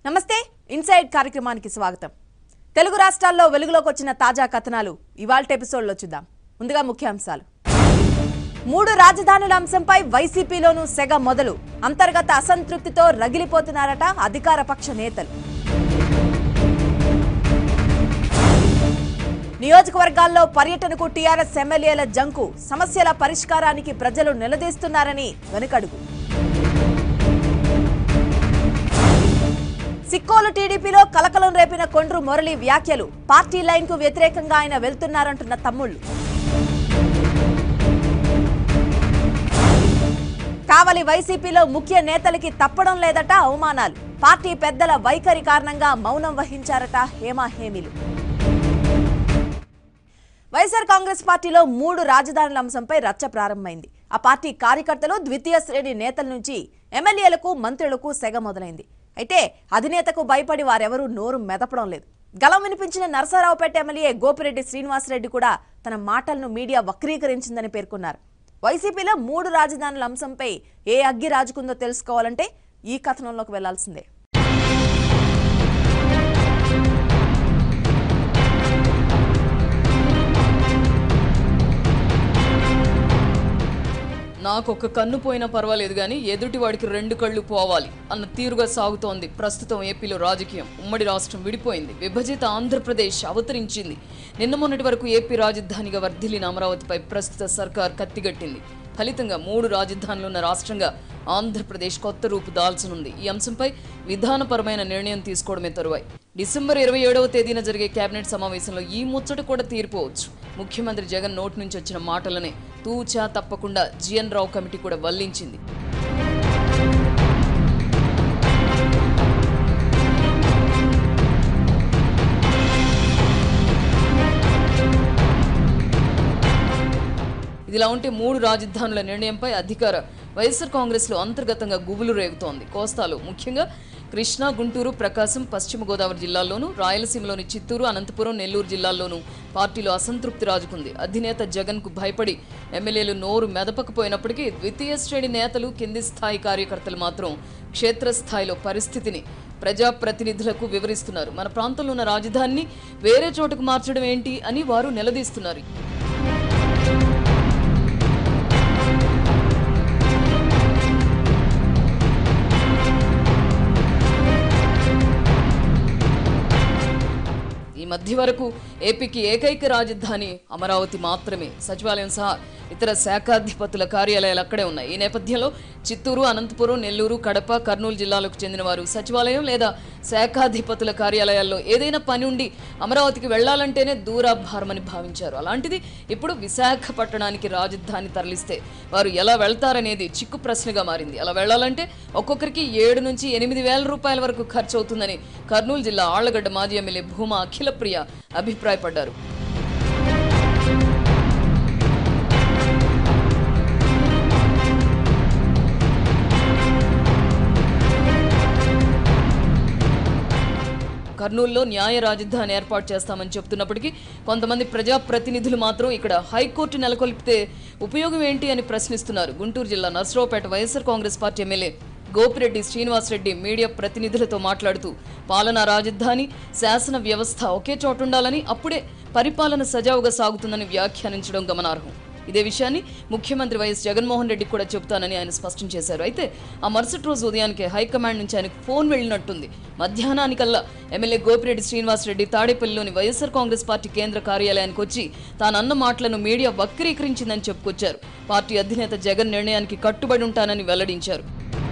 నమస్తే ఇన్సైడ్ కార్యక్రమానికి స్వాగతం తెలుగు రాష్ట్రాల్లో వెలుగులోకి వచ్చిన తాజా కథనాలు ఇవాళ ఎపిసోడ్లో చూద్దాం ముందుగా ముఖ్యాంశాలు మూడు రాజధానుల అంశంపై వైసీపీలోనూ సెగ మొదలు అంతర్గత అసంతృప్తితో రగిలిపోతున్నారట అధికార పక్ష నేతలు నియోజకవర్గాల్లో పర్యటనకు టీఆర్ఎస్ ఎమ్మెల్యేల జంకు సమస్యల పరిష్కారానికి ప్రజలు నిలదీస్తున్నారని వెనుకడుగు సిక్కోలు టీడీపీలో కలకలం రేపిన కొండ్రు మురళి వ్యాఖ్యలు పార్టీ లైన్ కు వ్యతిరేకంగా ఆయన వెళ్తున్నారంటున్న తమ్ముళ్లు కావలి వైసీపీలో ముఖ్య నేతలకి తప్పడం లేదట అవమానాలు పార్టీ పెద్దల వైఖరి కారణంగా మౌనం వహించారట హేమా హేమిలు వైఎస్ఆర్ కాంగ్రెస్ పార్టీలో మూడు రాజధానుల అంశంపై రచ్చ ప్రారంభమైంది ఆ పార్టీ కార్యకర్తలు ద్వితీయ శ్రేణి నేతల నుంచి ఎమ్మెల్యేలకు మంత్రులకు సెగ మొదలైంది అయితే అధినేతకు భయపడి వారెవరూ నోరు మెదపడం లేదు గలం వినిపించిన నరసరావుపేట ఎమ్మెల్యే గోపిరెడ్డి శ్రీనివాసరెడ్డి కూడా తన మాటలను మీడియా వక్రీకరించిందని పేర్కొన్నారు వైసీపీలో మూడు రాజధానుల అంశంపై ఏ అగ్గి రాజుకుందో తెలుసుకోవాలంటే ఈ కథనంలోకి వెళ్లాల్సిందే నాకు ఒక కన్ను పోయినా పర్వాలేదు కానీ ఎదుటి వాడికి రెండు కళ్ళు పోవాలి అన్న తీరుగా సాగుతోంది ప్రస్తుతం ఏపీలో రాజకీయం ఉమ్మడి రాష్ట్రం విడిపోయింది విభజిత ఆంధ్రప్రదేశ్ అవతరించింది నిన్న మొన్నటి వరకు ఏపీ రాజధానిగా వర్ధిల్లిన అమరావతిపై ప్రస్తుత సర్కార్ కత్తిగట్టింది ఫలితంగా మూడు రాజధానులున్న రాష్ట్రంగా ఆంధ్రప్రదేశ్ కొత్త రూపు దాల్చనుంది ఈ అంశంపై విధానపరమైన నిర్ణయం తీసుకోవడమే తరువాయి డిసెంబర్ ఇరవై ఏడవ తేదీన జరిగే కేబినెట్ సమావేశంలో ఈ ముచ్చట కూడా తీరిపోవచ్చు ముఖ్యమంత్రి జగన్ నోటి నుంచి వచ్చిన మాటలనే తూచా తప్పకుండా జిఎన్ రావు కమిటీ కూడా వల్లించింది ఇదిలా ఉంటే మూడు రాజధానుల నిర్ణయంపై అధికార వైఎస్ఆర్ కాంగ్రెస్లో అంతర్గతంగా గుబులు రేగుతోంది కోస్తాలో ముఖ్యంగా కృష్ణా గుంటూరు ప్రకాశం పశ్చిమ గోదావరి జిల్లాల్లోనూ రాయలసీమలోని చిత్తూరు అనంతపురం నెల్లూరు జిల్లాల్లోనూ పార్టీలో అసంతృప్తి రాజుకుంది అధినేత జగన్కు భయపడి ఎమ్మెల్యేలు నోరు మెదపకపోయినప్పటికీ ద్వితీయ శ్రేణి నేతలు కింది స్థాయి కార్యకర్తలు మాత్రం క్షేత్రస్థాయిలో పరిస్థితిని ప్రజాప్రతినిధులకు వివరిస్తున్నారు మన ప్రాంతంలో ఉన్న రాజధానిని వేరే చోటుకు మార్చడం ఏంటి అని వారు నిలదీస్తున్నారు ఈ మధ్య వరకు ఏపీకి ఏకైక రాజధాని అమరావతి మాత్రమే సచివాలయం సహా ఇతర శాఖాధిపతుల కార్యాలయాలు అక్కడే ఉన్నాయి ఈ నేపథ్యంలో చిత్తూరు అనంతపురం నెల్లూరు కడప కర్నూలు జిల్లాలకు చెందిన వారు సచివాలయం లేదా శాఖాధిపతుల కార్యాలయాల్లో ఏదైనా పని ఉండి అమరావతికి వెళ్లాలంటేనే దూరాభారమని భావించారు అలాంటిది ఇప్పుడు విశాఖపట్టణానికి రాజధాని తరలిస్తే వారు ఎలా వెళ్తారనేది చిక్కు ప్రశ్నగా మారింది అలా వెళ్లాలంటే ఒక్కొక్కరికి ఏడు నుంచి ఎనిమిది వేల రూపాయల వరకు ఖర్చు అవుతుందని కర్నూలు జిల్లా ఆళ్లగడ్డ మాజీ ఎమ్మెల్యే భూమా అఖిలప్రియ అభిప్రాయపడ్డారు కర్నూలులో న్యాయ రాజధాని ఏర్పాటు చేస్తామని చెప్తున్నప్పటికీ కొంతమంది ప్రజాప్రతినిధులు మాత్రం ఇక్కడ హైకోర్టు నెలకొల్పితే ఉపయోగం ఏంటి అని ప్రశ్నిస్తున్నారు గుంటూరు జిల్లా Narasaraopet YSR Congress party MLA Gopireddy Srinivasa Reddy media ప్రతినిధులతో మాట్లాడుతూ పాలనా రాజధాని శాసన వ్యవస్థ ఒకే చోట ఉండాలని అప్పుడే పరిపాలన సజావుగా సాగుతుందని వ్యాఖ్యానించడం గమనార్హం ఇదే విషయాన్ని ముఖ్యమంత్రి వైఎస్ జగన్మోహన్ రెడ్డి కూడా చెబుతానని ఆయన స్పష్టం చేశారు అయితే ఆ మరుసటి రోజు ఉదయానికే హైకమాండ్ నుంచి ఆయనకు ఫోన్ వెళ్ళినట్టుంది మధ్యాహ్నానికల్లా ఎమ్మెల్యే గోపిరెడ్డి శ్రీనివాసరెడ్డి తాడేపల్లిలోని వైఎస్ఆర్ కాంగ్రెస్ పార్టీ కేంద్ర కార్యాలయానికి వచ్చి తానన్న మాటలను మీడియా వక్రీకరించిందని చెప్పుకొచ్చారు పార్టీ అధినేత జగన్ నిర్ణయానికి కట్టుబడి ఉంటానని వెల్లడించారు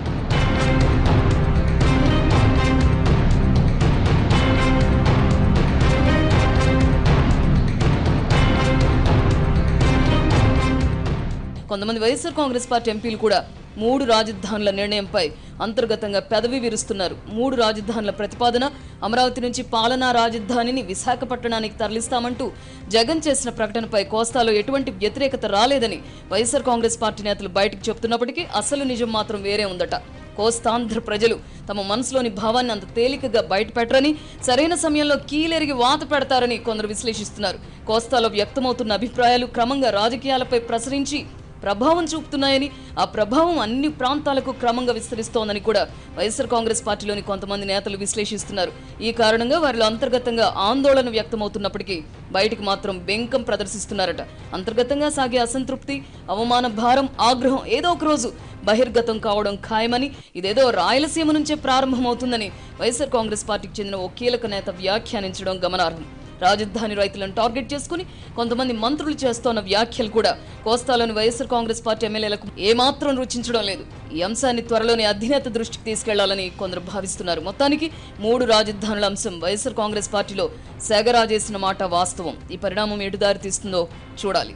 కొంతమంది వైఎస్ఆర్ కాంగ్రెస్ పార్టీ ఎంపీలు కూడా మూడు రాజధానుల నిర్ణయంపై అంతర్గతంగా పెదవి విరుస్తున్నారు మూడు రాజధానుల ప్రతిపాదన అమరావతి నుంచి పాలనా రాజధానిని విశాఖపట్టణానికి తరలిస్తామంటూ జగన్ చేసిన ప్రకటనపై కోస్తాలో ఎటువంటి వ్యతిరేకత రాలేదని వైఎస్ఆర్ కాంగ్రెస్ పార్టీ నేతలు బయటకు చెబుతున్నప్పటికీ అసలు నిజం మాత్రం వేరే ఉందట కోస్తాంధ్ర ప్రజలు తమ మనసులోని భావాన్ని అంత తేలికగా బయటపెట్టరని సరైన సమయంలో కీలెరిగి వాత పెడతారని కొందరు విశ్లేషిస్తున్నారు కోస్తాలో వ్యక్తమవుతున్న అభిప్రాయాలు క్రమంగా రాజకీయాలపై ప్రసరించి ప్రభావం చూపుతున్నాయని ఆ ప్రభావం అన్ని ప్రాంతాలకు క్రమంగా విస్తరిస్తోందని కూడా వైఎస్ఆర్ కాంగ్రెస్ పార్టీలోని కొంతమంది నేతలు విశ్లేషిస్తున్నారు ఈ కారణంగా వారిలో అంతర్గతంగా ఆందోళన వ్యక్తమవుతున్నప్పటికీ బయటికి మాత్రం బెంకం ప్రదర్శిస్తున్నారట అంతర్గతంగా సాగే అసంతృప్తి అవమాన భారం ఆగ్రహం ఏదో ఒక రోజు బహిర్గతం కావడం ఖాయమని ఇదేదో రాయలసీమ నుంచే ప్రారంభమవుతుందని వైఎస్ఆర్ కాంగ్రెస్ పార్టీకి చెందిన ఓ కీలక నేత వ్యాఖ్యానించడం గమనార్హం రాజధాని రైతులను టార్గెట్ చేసుకుని కొంతమంది మంత్రులు చేస్తోన్న వ్యాఖ్యలు కూడా కోస్తాలోని వైఎస్ఆర్ కాంగ్రెస్ పార్టీ ఎమ్మెల్యేలకు ఏమాత్రం రుచించడం లేదు ఈ అంశాన్ని త్వరలోనే అధినేత దృష్టికి తీసుకెళ్లాలని కొందరు భావిస్తున్నారు మొత్తానికి మూడు రాజధానుల అంశం వైఎస్ఆర్ కాంగ్రెస్ పార్టీలో సేగరాజేసిన మాట వాస్తవం ఈ పరిణామం ఎటు దారి తీస్తుందో చూడాలి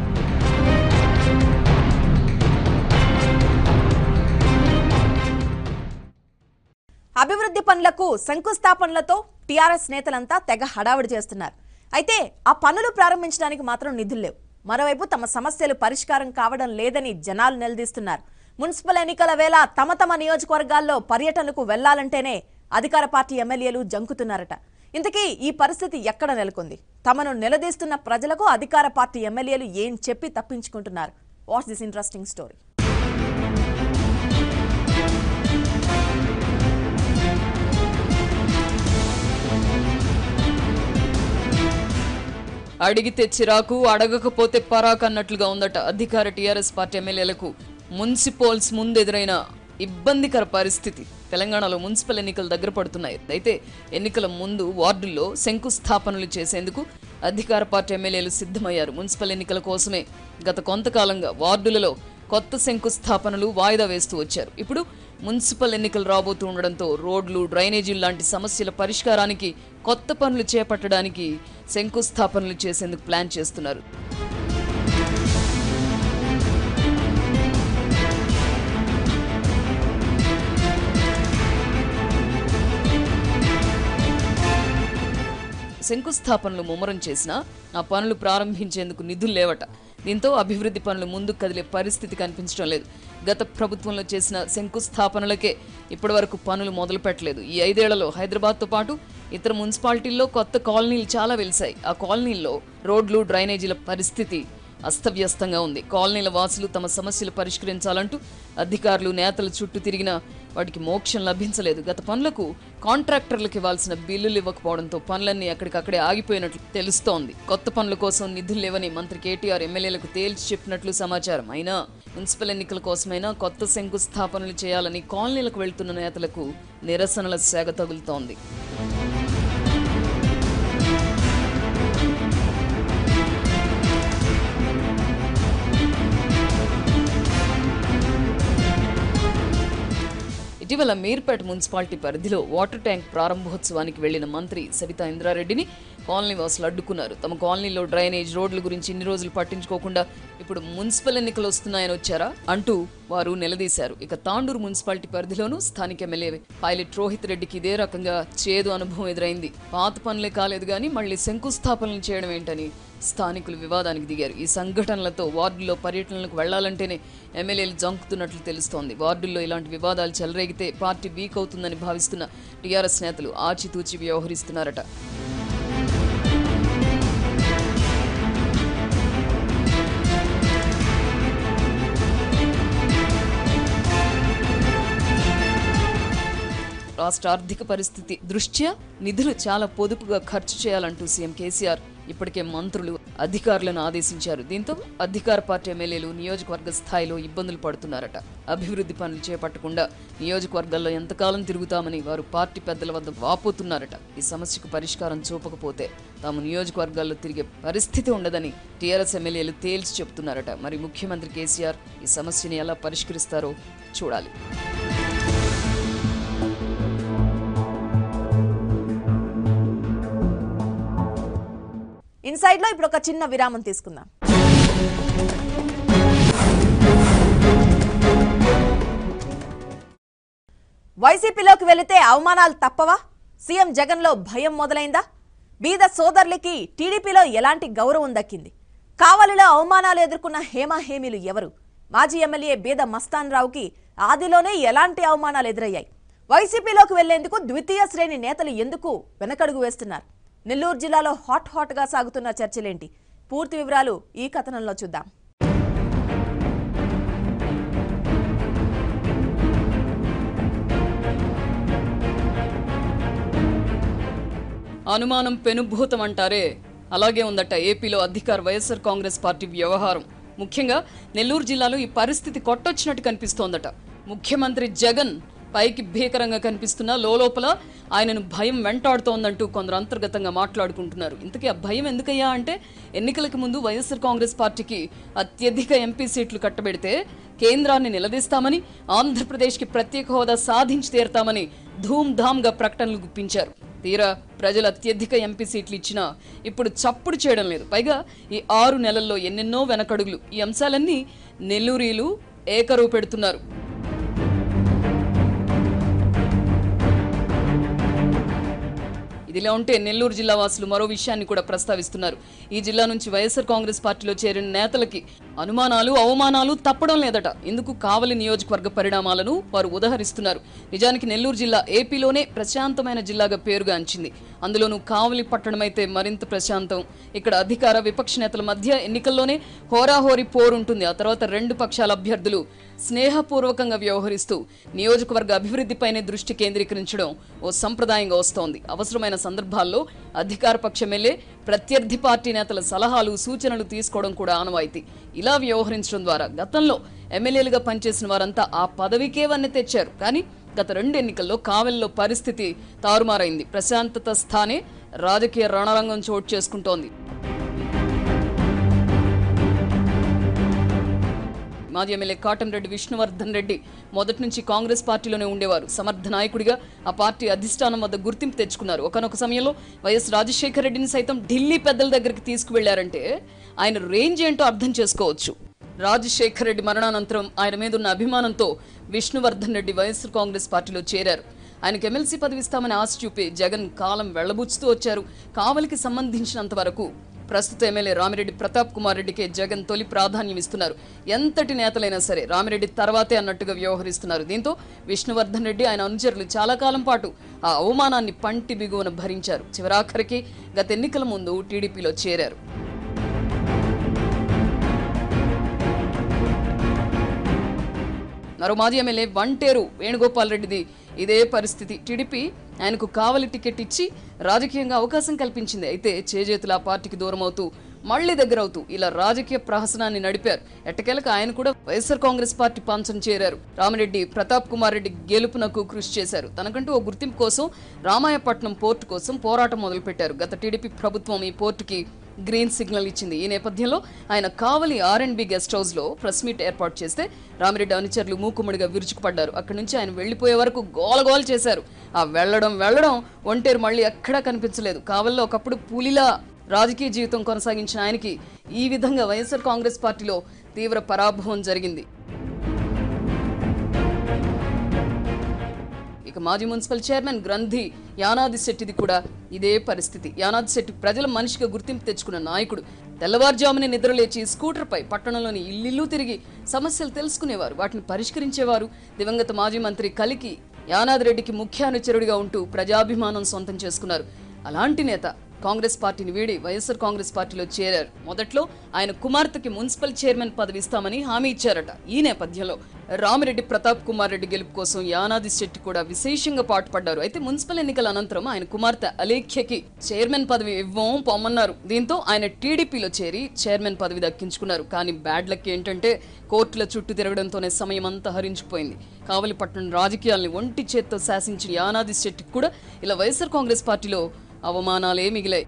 అభివృద్ధి పనులకు శంకుస్థాపనలతో టీఆర్ఎస్ నేతలంతా తెగ హడావుడి చేస్తున్నారు అయితే ఆ పనులు ప్రారంభించడానికి మాత్రం నిధులు లేవు మరోవైపు తమ సమస్యలు పరిష్కారం కావడం లేదని జనాలు నిలదీస్తున్నారు మున్సిపల్ ఎన్నికల వేళ తమ తమ నియోజకవర్గాల్లో పర్యటనలకు వెళ్లాలంటేనే అధికార పార్టీ ఎమ్మెల్యేలు జంకుతున్నారట ఇంతకీ ఈ పరిస్థితి ఎక్కడ నెలకొంది తమను నిలదీస్తున్న ప్రజలకు అధికార పార్టీ ఎమ్మెల్యేలు ఏం చెప్పి తప్పించుకుంటున్నారు వాట్స్ దిస్ ఇంట్రెస్టింగ్ స్టోరీ అడిగితే చిరాకు అడగకపోతే పరాకు అన్నట్లుగా ఉందట అధికార టీఆర్ఎస్ పార్టీ ఎమ్మెల్యేలకు మున్సిపల్స్ ముందు ఎదురైన ఇబ్బందికర పరిస్థితి తెలంగాణలో మున్సిపల్ ఎన్నికలు దగ్గర పడుతున్నాయి అయితే ఎన్నికల ముందు వార్డుల్లో శంకుస్థాపనలు చేసేందుకు అధికార పార్టీ ఎమ్మెల్యేలు సిద్ధమయ్యారు మున్సిపల్ ఎన్నికల కోసమే గత కొంతకాలంగా వార్డులలో కొత్త శంకుస్థాపనలు వాయిదా వేస్తూ వచ్చారు ఇప్పుడు మున్సిపల్ ఎన్నికలు రాబోతూ ఉండడంతో రోడ్లు డ్రైనేజీలు లాంటి సమస్యల పరిష్కారానికి కొత్త పనులు చేపట్టడానికి శంకుస్థాపనలు చేసేందుకు ప్లాన్ చేస్తున్నారు శంకుస్థాపనలు ముమ్మరం చేసినా ఆ పనులు ప్రారంభించేందుకు నిధులు లేవట దీంతో అభివృద్ధి పనులు ముందుకు కదిలే పరిస్థితి కనిపించడం లేదు గత ప్రభుత్వంలో చేసిన శంకుస్థాపనలకే ఇప్పటివరకు పనులు మొదలు పెట్టలేదు ఈ ఐదేళ్లలో హైదరాబాద్తో పాటు ఇతర మున్సిపాలిటీల్లో కొత్త కాలనీలు చాలా వెలిశాయి ఆ కాలనీల్లో రోడ్లు డ్రైనేజీల పరిస్థితి అస్తవ్యస్తంగా ఉంది కాలనీల వాసులు తమ సమస్యలు పరిష్కరించాలంటూ అధికారులు నేతల చుట్టూ తిరిగినా వాటికి మోక్షం లభించలేదు గత పనులకు కాంట్రాక్టర్లకు ఇవ్వాల్సిన బిల్లులు ఇవ్వకపోవడంతో పనులన్నీ అక్కడికక్కడే ఆగిపోయినట్లు తెలుస్తోంది కొత్త పనుల కోసం నిధులు లేవని మంత్రి కేటీఆర్ ఎమ్మెల్యేలకు తేల్చి చెప్పినట్లు సమాచారం అయినా మున్సిపల్ ఎన్నికల కోసమైనా కొత్త శంకుస్థాపనలు చేయాలని కాలనీలకు వెళ్తున్న నేతలకు నిరసనల సేగ తగులుతోంది ఇటీవల మీర్పేట మున్సిపాలిటీ పరిధిలో వాటర్ ట్యాంక్ ప్రారంభోత్సవానికి వెళ్లిన మంత్రి సవితా ఇంద్రారెడ్డిని కాలనీ వాసులు అడ్డుకున్నారు తమ కాలనీలో డ్రైనేజ్ రోడ్ల గురించి ఇన్ని రోజులు పట్టించుకోకుండా ఇప్పుడు మున్సిపల్ ఎన్నికలు వస్తున్నాయని వచ్చారా అంటూ వారు నిలదీశారు ఇక తాండూరు మున్సిపాలిటీ పరిధిలోనూ స్థానిక ఎమ్మెల్యే పైలట్ రోహిత్ రెడ్డికి ఇదే రకంగా చేదు అనుభవం ఎదురైంది పాత పనులే కాలేదు కానీ మళ్ళీ శంకుస్థాపనలు చేయడం ఏంటని స్థానికులు వివాదానికి దిగారు ఈ సంఘటనలతో వార్డుల్లో పర్యటనలకు వెళ్లాలంటేనే ఎమ్మెల్యేలు జంకుతున్నట్లు తెలుస్తోంది వార్డుల్లో ఇలాంటి వివాదాలు చెలరేగితే పార్టీ వీక్ అవుతుందని భావిస్తున్న టీఆర్ఎస్ నేతలు ఆచితూచి వ్యవహరిస్తున్నారట రాష్ట్ర ఆర్థిక పరిస్థితి దృష్ట్యా నిధులు చాలా పొదుపుగా ఖర్చు చేయాలంటూ సీఎం కేసీఆర్ ఇప్పటికే మంత్రులు అధికారులను ఆదేశించారు దీంతో అధికార పార్టీ ఎమ్మెల్యేలు నియోజకవర్గ స్థాయిలో ఇబ్బందులు పడుతున్నారట అభివృద్ధి పనులు చేపట్టకుండా నియోజకవర్గాల్లో ఎంతకాలం తిరుగుతామని వారు పార్టీ పెద్దల వద్ద వాపోతున్నారట ఈ సమస్యకు పరిష్కారం చూపకపోతే తాము నియోజకవర్గాల్లో తిరిగే పరిస్థితి ఉండదని టీఆర్ఎస్ ఎమ్మెల్యేలు తేల్చి చెబుతున్నారట మరి ముఖ్యమంత్రి కేసీఆర్ ఈ సమస్యని ఎలా పరిష్కరిస్తారో చూడాలి ఇన్సైడ్ లో ఇప్పుడు ఒక చిన్న విరామం తీసుకుందాం వైసీపీలోకి వెళితే అవమానాలు తప్పవా సీఎం జగన్లో భయం మొదలైందా బీద సోదరులకి టీడీపీలో ఎలాంటి గౌరవం దక్కింది కావలిలో అవమానాలు ఎదుర్కొన్న హేమాహేమీలు ఎవరు మాజీ ఎమ్మెల్యే బీద మస్తాన్ రావుకి ఆదిలోనే ఎలాంటి అవమానాలు ఎదురయ్యాయి వైసీపీలోకి వెళ్లేందుకు ద్వితీయ శ్రేణి నేతలు ఎందుకు వెనకడుగు వేస్తున్నారు నెల్లూరు జిల్లాలో హాట్ హాట్ గా సాగుతున్న చర్చలేంటి పూర్తి వివరాలు ఈ కథనంలో చూద్దాం అనుమానం పెనుభూతం అంటారే అలాగే ఉందట ఏపీలో అధికార వైఎస్ఆర్ కాంగ్రెస్ పార్టీ వ్యవహారం ముఖ్యంగా నెల్లూరు జిల్లాలో ఈ పరిస్థితి కొట్టొచ్చినట్టు కనిపిస్తోందట ముఖ్యమంత్రి జగన్ పైకి భీకరంగా కనిపిస్తున్నా లోపల ఆయనను భయం వెంటాడుతోందంటూ కొందరు అంతర్గతంగా మాట్లాడుకుంటున్నారు ఇంతకీ ఆ భయం ఎందుకయ్యా అంటే ఎన్నికలకు ముందు వైఎస్ఆర్ కాంగ్రెస్ పార్టీకి అత్యధిక ఎంపీ సీట్లు కట్టబెడితే కేంద్రాన్ని నిలదీస్తామని ఆంధ్రప్రదేశ్కి ప్రత్యేక హోదా సాధించి తీరతామని ధూమ్ ధామ్గా ప్రకటనలు గుప్పించారు తీరా ప్రజలు అత్యధిక ఎంపీ సీట్లు ఇచ్చినా ఇప్పుడు చప్పుడు చేయడం లేదు పైగా ఈ ఆరు నెలల్లో ఎన్నెన్నో వెనకడుగులు ఈ అంశాలన్నీ నెల్లూరీలు ఏకరువు పెడుతున్నారు ఇదిలా ఉంటే నెల్లూరు జిల్లా వాసులు మరో విషయాన్ని కూడా ప్రస్తావిస్తున్నారు ఈ జిల్లా నుంచి వైఎస్ఆర్ కాంగ్రెస్ పార్టీలో చేరిన నేతలకి అనుమానాలు అవమానాలు తప్పడం లేదట ఇందుకు కావలి నియోజకవర్గ పరిణామాలను వారు ఉదహరిస్తున్నారు నిజానికి నెల్లూరు జిల్లా ఏపీలోనే ప్రశాంతమైన జిల్లాగా పేరుగాంచింది అందులోనూ కావలి పట్టణం అయితే మరింత ప్రశాంతం ఇక్కడ అధికార విపక్ష నేతల మధ్య ఎన్నికల్లోనే హోరాహోరీ పోరుంటుంది ఆ తర్వాత రెండు పక్షాల అభ్యర్థులు స్నేహపూర్వకంగా వ్యవహరిస్తూ నియోజకవర్గ అభివృద్ధిపైనే దృష్టి కేంద్రీకరించడం ఓ సంప్రదాయంగా వస్తోంది అవసరమైన సందర్భాల్లో అధికార పక్ష ఎమ్మెల్యే ప్రత్యర్థి పార్టీ నేతల సలహాలు సూచనలు తీసుకోవడం కూడా ఆనవాయితీ ఇలా వ్యవహరించడం ద్వారా గతంలో ఎమ్మెల్యేలుగా పనిచేసిన వారంతా ఆ పదవికే వన్నె తెచ్చారు కానీ గత రెండు ఎన్నికల్లో కావెల్లో పరిస్థితి తారుమారైంది ప్రశాంతత స్థానే రాజకీయ రణరంగం చోటు చేసుకుంటోంది మాజీ ఎమ్మెల్యే కాటంరెడ్డి విష్ణువర్ధన్ రెడ్డి మొదటి నుంచి కాంగ్రెస్ పార్టీలోనే ఉండేవారు సమర్థ నాయకుడిగా ఆ పార్టీ అధిష్టానం వద్ద గుర్తింపు తెచ్చుకున్నారు ఒకనొక సమయంలో వైఎస్ రాజశేఖర రెడ్డిని సైతం ఢిల్లీ పెద్దల దగ్గరికి తీసుకువెళ్లారంటే ఆయన రేంజ్ ఏంటో అర్థం చేసుకోవచ్చు రాజశేఖర రెడ్డి మరణానంతరం ఆయన మీద ఉన్న అభిమానంతో విష్ణువర్ధన్ రెడ్డి వైఎస్ఆర్ కాంగ్రెస్ పార్టీలో చేరారు ఆయనకు ఎమ్మెల్సీ పదవి ఇస్తామని ఆశ చూపి జగన్ కాలం వెళ్లబుచ్చుతూ వచ్చారు కావలికి సంబంధించినంత వరకు ప్రస్తుత ఎమ్మెల్యే రామిరెడ్డి ప్రతాప్ కుమార్ రెడ్డికే జగన్ తొలి ప్రాధాన్యం ఇస్తున్నారు ఎంతటి నేతలైనా సరే రామిరెడ్డి తర్వాతే అన్నట్టుగా వ్యవహరిస్తున్నారు దీంతో విష్ణువర్ధన్ రెడ్డి ఆయన అనుచరులు చాలా కాలం పాటు ఆ అవమానాన్ని పంటి బిగువన భరించారు చివరాఖరికి గత ఎన్నికల ముందు టీడీపీలో చేరారు మరో మాజీ ఎమ్మెల్యే వంటేరు వేణుగోపాల్ రెడ్డిది ఇదే పరిస్థితి టీడీపీ ఆయనకు కావలి టికెట్ ఇచ్చి రాజకీయంగా అవకాశం కల్పించింది అయితే చేజేతుల ఆ పార్టీకి దూరం అవుతూ మళ్లీ దగ్గరవుతూ ఇలా రాజకీయ ప్రహసనాన్ని నడిపారు ఎట్టకేలకు ఆయన కూడా వైఎస్ఆర్ కాంగ్రెస్ పార్టీ పంచం చేరారు రామిరెడ్డి ప్రతాప్ కుమార్ రెడ్డి గెలుపునకు కృషి చేశారు తనకంటూ ఓ గుర్తింపు కోసం రామాయపట్నం పోర్టు కోసం పోరాటం మొదలుపెట్టారు గత టీడీపీ ప్రభుత్వం ఈ పోర్టుకి గ్రీన్ సిగ్నల్ ఇచ్చింది ఈ నేపథ్యంలో ఆయన Kavali R and B guest house లో ప్రెస్ మీట్ ఏర్పాటు చేస్తే రామిరెడ్డి అనుచరులు మూకుమ్మడిగా విరుచుకుపడ్డారు అక్కడి నుంచి ఆయన వెళ్లిపోయే వరకు గోలగోల చేశారు ఆ వెళ్లడం వెళ్లడం ఒంటేరు మళ్ళీ ఎక్కడా కనిపించలేదు కావల్లో ఒకప్పుడు పులిలా రాజకీయ జీవితం కొనసాగించిన ఆయనకి ఈ విధంగా వైఎస్ఆర్ కాంగ్రెస్ పార్టీలో తీవ్ర పరాభవం జరిగింది ఇక మాజీ మున్సిపల్ చైర్మన్ గ్రంథి యానాది శెట్టిది కూడా ఇదే పరిస్థితి యానాది శెట్టి ప్రజల మనిషిగా గుర్తింపు తెచ్చుకున్న నాయకుడు తెల్లవారుజామున నిద్రలేచి స్కూటర్పై పట్టణంలోని ఇల్లిల్లు తిరిగి సమస్యలు తెలుసుకునేవారు వాటిని పరిష్కరించేవారు దివంగత మాజీ మంత్రి కలికి యానాది రెడ్డికి ముఖ్య అనుచరుడిగా ఉంటూ ప్రజాభిమానం సొంతం చేసుకున్నారు అలాంటి నేత కాంగ్రెస్ పార్టీని వీడి వైఎస్ఆర్ కాంగ్రెస్ పార్టీలో చేరారు మొదట్లో ఆయన కుమార్తెకి మున్సిపల్ చైర్మన్ పదవి ఇస్తామని హామీ ఇచ్చారట ఈ నేపథ్యంలో రామిరెడ్డి ప్రతాప్ కుమార్ రెడ్డి గెలుపు కోసం యానాది శెట్టి కూడా విశేషంగా పాటుపడ్డారు అయితే మున్సిపల్ ఎన్నికల అనంతరం ఆయన కుమార్తె అలేఖ్యకి చైర్మన్ పదవి ఇవ్వం పొమ్మన్నారు దీంతో ఆయన టీడీపీలో చేరి చైర్మన్ పదవి దక్కించుకున్నారు కానీ బ్యాడ్ లక్ ఏంటంటే కోర్టుల చుట్టూ తిరగడంతోనే సమయం అంతా హరించిపోయింది కావలిపట్నం రాజకీయాల్ని ఒంటి చేత్తో శాసించిన యానాది శెట్టికి కూడా ఇలా వైఎస్ఆర్ కాంగ్రెస్ పార్టీలో అవమానాలే మిగిలాయి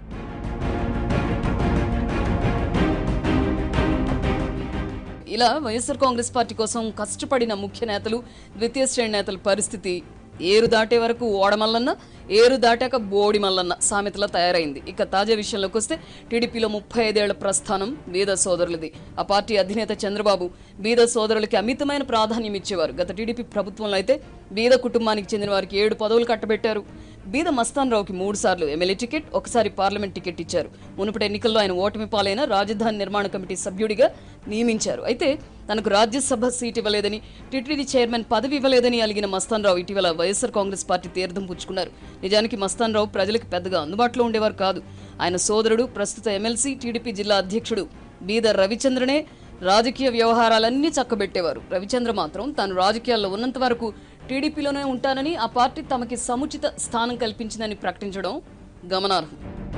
ఇలా వైఎస్ఆర్ కాంగ్రెస్ పార్టీ కోసం కష్టపడిన ముఖ్య నేతలు ద్వితీయ శ్రేణి నేతల పరిస్థితి ఏరు దాటే వరకు ఓడమల్లన్న ఏరు దాటాక బోడి మల్లన్న సామెతలా తయారైంది ఇక తాజా విషయంలోకి వస్తే టీడీపీలో ముప్పై ఐదేళ్ల ప్రస్థానం బీద సోదరులది ఆ పార్టీ అధినేత చంద్రబాబు బీద సోదరులకి అమితమైన ప్రాధాన్యం ఇచ్చేవారు గత టీడీపీ ప్రభుత్వంలో అయితే బీద కుటుంబానికి చెందిన వారికి ఏడు పదవులు కట్టబెట్టారు బీద మస్తాన్ రావుకి మూడు సార్లు ఎమ్మెల్యే టికెట్ ఒకసారి పార్లమెంట్ టికెట్ ఇచ్చారు మునుపటి ఎన్నికల్లో ఆయన ఓటమి పాలైన రాజధాని నిర్మాణ కమిటీ సభ్యుడిగా నియమించారు అయితే తనకు రాజ్యసభ సీట్ ఇవ్వలేదని టిటిడి చైర్మన్ పదవి ఇవ్వలేదని అలిగిన మస్తాన్ రావు ఇటీవల వైఎస్ఆర్ కాంగ్రెస్ పార్టీ తీర్థం పుచ్చుకున్నారు నిజానికి మస్తాన్ రావు ప్రజలకు పెద్దగా అందుబాటులో ఉండేవారు కాదు ఆయన సోదరుడు ప్రస్తుత ఎమ్మెల్సీ టీడీపీ జిల్లా అధ్యక్షుడు బీదర్ రవిచంద్రనే రాజకీయ వ్యవహారాలన్నీ చక్కబెట్టేవారు రవిచంద్ర మాత్రం తాను రాజకీయాల్లో ఉన్నంత వరకు టీడీపీలోనే ఉంటానని ఆ పార్టీ తమకి సముచిత స్థానం కల్పించిందని ప్రకటించడం గమనార్హం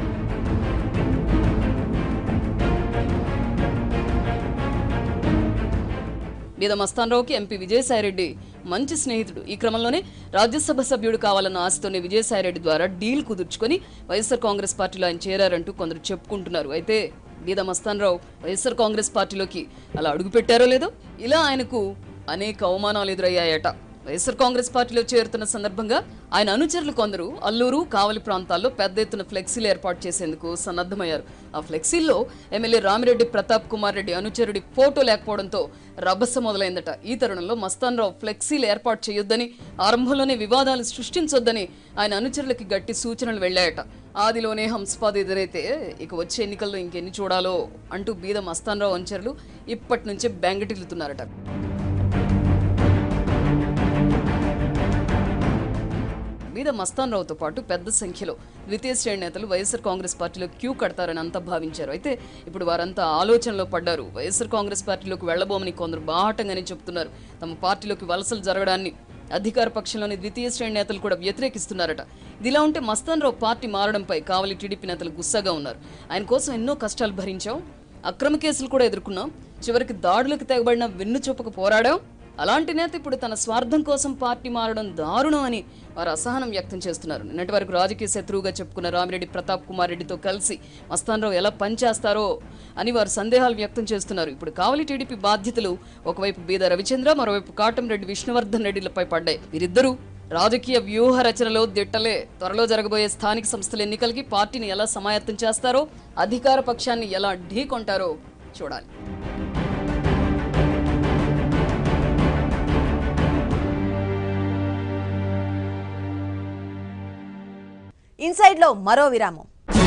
మీద మస్తాన్రావుకి ఎంపీ విజయసాయిరెడ్డి మంచి స్నేహితుడు ఈ క్రమంలోనే రాజ్యసభ సభ్యుడు కావాలన్న ఆశతోనే విజయసాయిరెడ్డి ద్వారా డీల్ కుదుర్చుకొని వైఎస్ఆర్ కాంగ్రెస్ పార్టీలో ఆయన చేరారంటూ కొందరు చెప్పుకుంటున్నారు అయితే బీద మస్తాన్రావు వైఎస్ఆర్ కాంగ్రెస్ పార్టీలోకి అలా అడుగుపెట్టారో లేదో ఇలా ఆయనకు అనేక అవమానాలు ఎదురయ్యాయట వైఎస్ఆర్ కాంగ్రెస్ పార్టీలో చేరుతున్న సందర్భంగా ఆయన అనుచరులు కొందరు అల్లూరు కావలి ప్రాంతాల్లో పెద్ద ఎత్తున ఫ్లెక్సీలు ఏర్పాటు చేసేందుకు సన్నద్ధమయ్యారు ఆ ఫ్లెక్సీల్లో ఎమ్మెల్యే రామిరెడ్డి ప్రతాప్ కుమార్ రెడ్డి అనుచరుడి ఫోటో లేకపోవడంతో రభస మొదలైందట ఈ తరుణంలో మస్తాన్ రావు ఫ్లెక్సీలు ఏర్పాటు చేయొద్దని ఆరంభంలోనే వివాదాలు సృష్టించొద్దని ఆయన అనుచరులకి గట్టి సూచనలు వెళ్ళాయట ఆదిలోనే హంసపాద ఎదురైతే ఇక వచ్చే ఎన్నికల్లో ఇంకెన్ని చూడాలో అంటూ బీద మస్తాన్ రావు అనుచరులు ఇప్పటి నుంచే బెంగటిల్లుతున్నారట మీద మస్తాన్ రావుతో పాటు పెద్ద సంఖ్యలో ద్వితీయ శ్రేణి నేతలు వైఎస్ఆర్ కాంగ్రెస్ పార్టీలో క్యూ కడతారని అంతా భావించారు అయితే ఇప్పుడు వారంతా ఆలోచనలో పడ్డారు వైఎస్ఆర్ కాంగ్రెస్ పార్టీలోకి వెళ్లబోమని కొందరు బాహటంగానే చెప్తున్నారు తమ పార్టీలోకి వలసలు జరగడాన్ని అధికార పక్షంలోని ద్వితీయ శ్రేణి నేతలు కూడా వ్యతిరేకిస్తున్నారట ఇదిలా ఉంటే మస్తాన్ రావు పార్టీ మారడంపై కావలి టీడీపీ నేతలు గుస్సాగా ఉన్నారు ఆయన కోసం ఎన్నో కష్టాలు భరించాం అక్రమ కేసులు కూడా ఎదుర్కొన్నాం చివరికి దాడులకు తెగబడిన వెన్ను చూపక పోరాడాం అలాంటి నేత ఇప్పుడు తన స్వార్థం కోసం పార్టీ మారడం దారుణం అని వారు అసహనం వ్యక్తం చేస్తున్నారు నిన్నటి వరకు రాజకీయ శత్రువుగా చెప్పుకున్న రామిరెడ్డి ప్రతాప్ కుమార్ రెడ్డితో కలిసి మస్తాన్రావు ఎలా పనిచేస్తారో అని వారు సందేహాలు వ్యక్తం చేస్తున్నారు ఇప్పుడు కావలి టీడీపీ బాధ్యతలు ఒకవైపు బీద రవిచంద్ర మరోవైపు కాటంరెడ్డి విష్ణువర్ధన్ రెడ్డిలపై పడ్డాయి వీరిద్దరూ రాజకీయ వ్యూహ రచనలో దిట్టలే త్వరలో జరగబోయే స్థానిక సంస్థల ఎన్నికలకి పార్టీని ఎలా సమాయత్తం చేస్తారో అధికార పక్షాన్ని ఎలా ఢీకొంటారో చూడాలి ఇన్సైడ్ లో మరో విరామం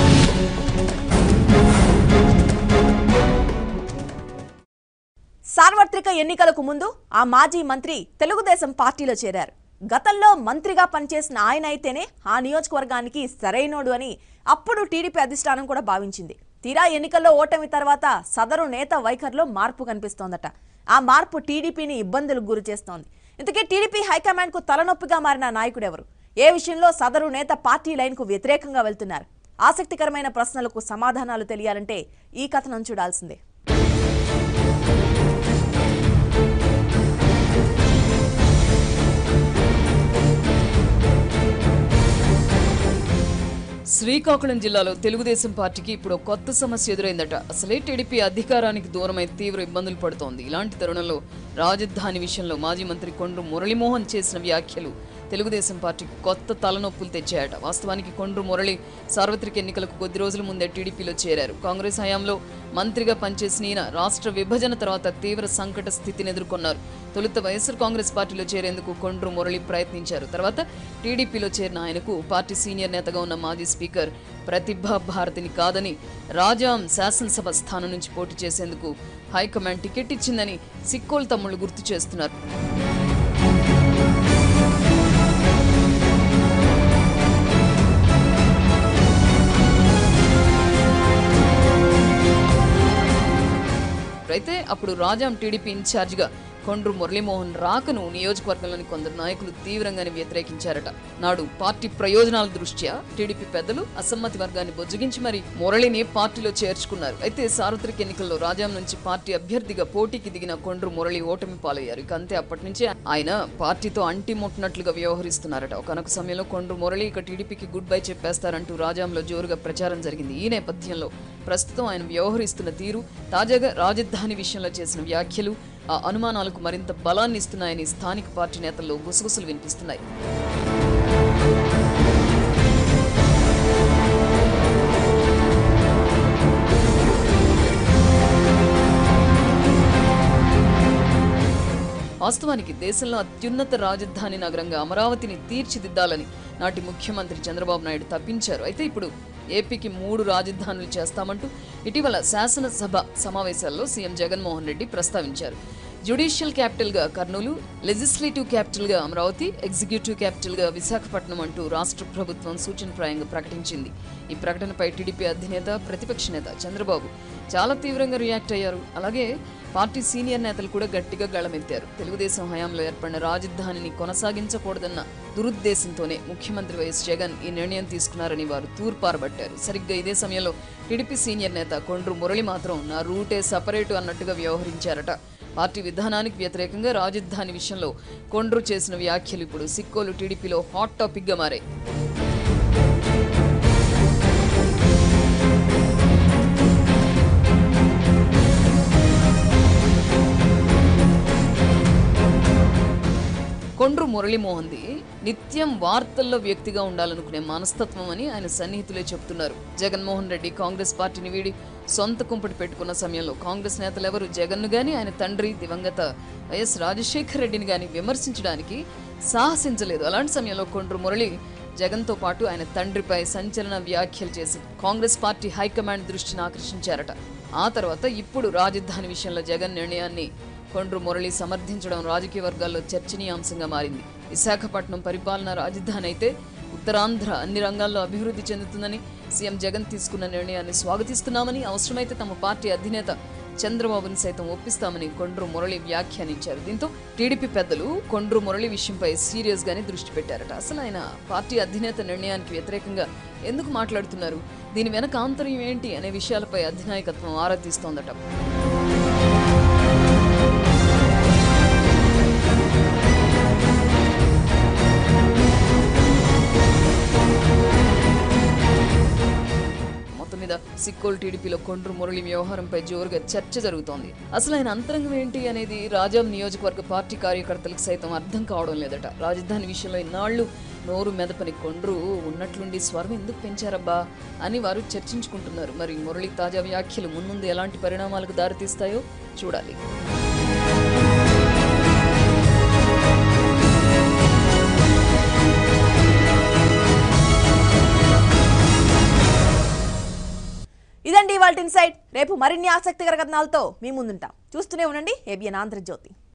సార్వత్రిక ఎన్నికలకు ముందు ఆ మాజీ మంత్రి తెలుగుదేశం పార్టీలో చేరారు గతంలో మంత్రిగా పనిచేసిన ఆయన అయితేనే ఆ నియోజకవర్గానికి సరైనోడు అని అప్పుడు టీడీపీ అధిష్టానం కూడా భావించింది తీరా ఎన్నికల్లో ఓటమి తర్వాత సదరు నేత వైఖరిలో మార్పు కనిపిస్తోందట ఆ మార్పు టీడీపీని ఇబ్బందులకు గురి చేస్తోంది ఇంతకీ టీడీపీ హైకమాండ్ కు తలనొప్పిగా మారిన నాయకుడు ఎవరు ఏ విషయంలో సదరు నేత పార్టీ లైన్ కు వ్యతిరేకంగా వెళ్తున్నారు ఆసక్తికరమైన ప్రశ్నలకు సమాధానాలు తెలియాలంటే ఈ కథనం చూడాల్సిందే శ్రీకాకుళం జిల్లాలో తెలుగుదేశం పార్టీకి ఇప్పుడు ఒక కొత్త సమస్య ఎదురైందట అసలే టీడీపీ అధికారానికి దూరమై తీవ్ర ఇబ్బందులు పడుతోంది ఇలాంటి తరుణంలో రాజధాని విషయంలో మాజీ మంత్రి కొండ్రు మురళీమోహన్ చేసిన వ్యాఖ్యలు తెలుగుదేశం పార్టీకి కొత్త తలనొప్పులు తెచ్చాయట వాస్తవానికి కొండ్రు మురళి సార్వత్రిక ఎన్నికలకు కొద్ది రోజుల ముందే టీడీపీలో చేరారు కాంగ్రెస్ హయాంలో మంత్రిగా పనిచేసిన ఈయన రాష్ట్ర విభజన తర్వాత తీవ్ర సంకట స్థితిని ఎదుర్కొన్నారు తొలుత వైఎస్ఆర్ కాంగ్రెస్ పార్టీలో చేరేందుకు కొండ్రు మురళి ప్రయత్నించారు తర్వాత టీడీపీలో చేరిన ఆయనకు పార్టీ సీనియర్ నేతగా ఉన్న మాజీ స్పీకర్ ప్రతిభా భారతిని కాదని రాజాం శాసనసభ స్థానం నుంచి పోటీ చేసేందుకు హైకమాండ్ టికెట్ ఇచ్చిందని సిక్కోల్ తమ్ముళ్ళు గుర్తు చేస్తున్నారు అయితే అప్పుడు రాజాం టీడీపీ ఇన్ఛార్జిగా కొండ్రు మురళీమోహన్ రాకను నియోజకవర్గంలోని కొందరు నాయకులు తీవ్రంగానే వ్యతిరేకించారట నాడు పార్టీ ప్రయోజనాల దృష్ట్యా టీడీపీ పెద్దలు అసమ్మతి వర్గాన్ని బొజ్జగించి మరి మురళిని పార్టీలో చేర్చుకున్నారు అయితే సార్వత్రిక ఎన్నికల్లో రాజాం నుంచి పార్టీ అభ్యర్థిగా పోటీకి దిగిన కొండ్రు మురళి ఓటమి పాలయ్యారు ఇక అంతే అప్పటి నుంచి ఆయన పార్టీతో అంటిముట్టినట్లుగా వ్యవహరిస్తున్నారట ఒకనొక సమయంలో కొండ్రు మురళి ఇక టీడీపీకి గుడ్ బై చెప్పేస్తారంటూ రాజాంలో జోరుగా ప్రచారం జరిగింది ఈ నేపథ్యంలో ప్రస్తుతం ఆయన వ్యవహరిస్తున్న తీరు తాజాగా రాజధాని విషయంలో చేసిన వ్యాఖ్యలు ఆ అనుమానాలకు మరింత బలాన్ని ఇస్తున్నాయని స్థానిక పార్టీ నేతల్లో గుసగుసలు వినిపిస్తున్నాయి వాస్తవానికి దేశంలో అత్యున్నత రాజధాని నగరంగా అమరావతిని తీర్చిదిద్దాలని నాటి ముఖ్యమంత్రి చంద్రబాబు నాయుడు తప్పించారు అయితే ఇప్పుడు ఏపీకి మూడు రాజధానులు చేస్తామంటూ ఇటీవల శాసనసభ సమావేశాల్లో సీఎం జగన్మోహన్ రెడ్డి ప్రస్తావించారు జ్యుడిషియల్ క్యాపిటల్గా కర్నూలు లెజిస్లేటివ్ క్యాపిటల్గా అమరావతి ఎగ్జిక్యూటివ్ క్యాపిటల్గా విశాఖపట్నం అంటూ రాష్ట్ర ప్రభుత్వం సూచనప్రాయంగా ప్రకటించింది ఈ ప్రకటనపై టీడీపీ అధినేత ప్రతిపక్ష నేత చంద్రబాబు చాలా తీవ్రంగా రియాక్ట్ అయ్యారు అలాగే పార్టీ సీనియర్ నేతలు కూడా గట్టిగా గళమెత్తారు తెలుగుదేశం హయాంలో ఏర్పడిన రాజధానిని కొనసాగించకూడదన్న దురుద్దేశంతోనే ముఖ్యమంత్రి వైఎస్ జగన్ ఈ నిర్ణయం తీసుకున్నారని వారు తూర్పారబట్టారు సరిగ్గా ఇదే సమయంలో టీడీపీ సీనియర్ నేత కొండ్రు మురళి మాత్రం నా రూటే సపరేటు అన్నట్టుగా వ్యవహరించారట పార్టీ విధానానికి వ్యతిరేకంగా రాజధాని విషయంలో కొండ్రు చేసిన వ్యాఖ్యలు ఇప్పుడు సిక్కోలు టీడీపీలో హాట్ టాపిక్గా మారాయి కొండ్రు మురళీమోహన్ది నిత్యం వార్తల్లో వ్యక్తిగా ఉండాలనుకునే మనస్తత్వం అని ఆయన సన్నిహితులే చెబుతున్నారు జగన్మోహన్ రెడ్డి కాంగ్రెస్ పార్టీని వీడి సొంత కుంపటి పెట్టుకున్న సమయంలో కాంగ్రెస్ నేతలు ఎవరు జగన్ను గాని ఆయన తండ్రి దివంగత వైఎస్ రాజశేఖర్ రెడ్డిని గాని విమర్శించడానికి సాహసించలేదు అలాంటి సమయంలో కొండ్రు మురళి జగన్తో పాటు ఆయన తండ్రిపై సంచలన వ్యాఖ్యలు చేసి కాంగ్రెస్ పార్టీ హైకమాండ్ దృష్టిని ఆకర్షించారట ఆ తర్వాత ఇప్పుడు రాజధాని విషయంలో జగన్ నిర్ణయాన్ని కొండ్రు మురళి సమర్థించడం రాజకీయ వర్గాల్లో చర్చనీయాంశంగా మారింది విశాఖపట్నం పరిపాలన రాజధాని అయితే ఉత్తరాంధ్ర అన్ని రంగాల్లో అభివృద్ధి చెందుతుందని సీఎం జగన్ తీసుకున్న నిర్ణయాన్ని స్వాగతిస్తున్నామని అవసరమైతే తమ పార్టీ అధినేత చంద్రబాబుని సైతం ఒప్పిస్తామని కొండ్రు మురళి వ్యాఖ్యానించారు దీంతో టీడీపీ పెద్దలు కొండ్రు మురళి విషయంపై సీరియస్ గానే దృష్టి పెట్టారట అసలు ఆయన పార్టీ అధినేత నిర్ణయానికి వ్యతిరేకంగా ఎందుకు మాట్లాడుతున్నారు దీని వెనక ఆంతర్యం ఏంటి అనే విషయాలపై అధినాయకత్వం ఆరా తీస్తోందట మొత్తం మీద సిక్కోలు టీడీపీలో కొండ్రు మురళి వ్యవహారంపై జోరుగా చర్చ జరుగుతోంది అసలు ఆయన అంతరంగం ఏంటి అనేది రాజాం నియోజకవర్గ పార్టీ కార్యకర్తలకు సైతం అర్థం కావడం లేదట రాజధాని విషయంలో ఇన్నాళ్లు నోరు మెదపని కొండ్రు ఉన్నట్లుండి స్వరం ఎందుకు పెంచారబ్బా అని వారు చర్చించుకుంటున్నారు మరి మురళి తాజా వ్యాఖ్యలు మున్ముందు ఎలాంటి పరిణామాలకు దారితీస్తాయో చూడాలి ఇదండి ఇవాళ ఇన్సైట్ రేపు మరిన్ని ఆసక్తికర కథనాలతో మీ ముందుంటాం చూస్తూనే ఉండండి ఏబిఎన్ ఆంధ్రజ్యోతి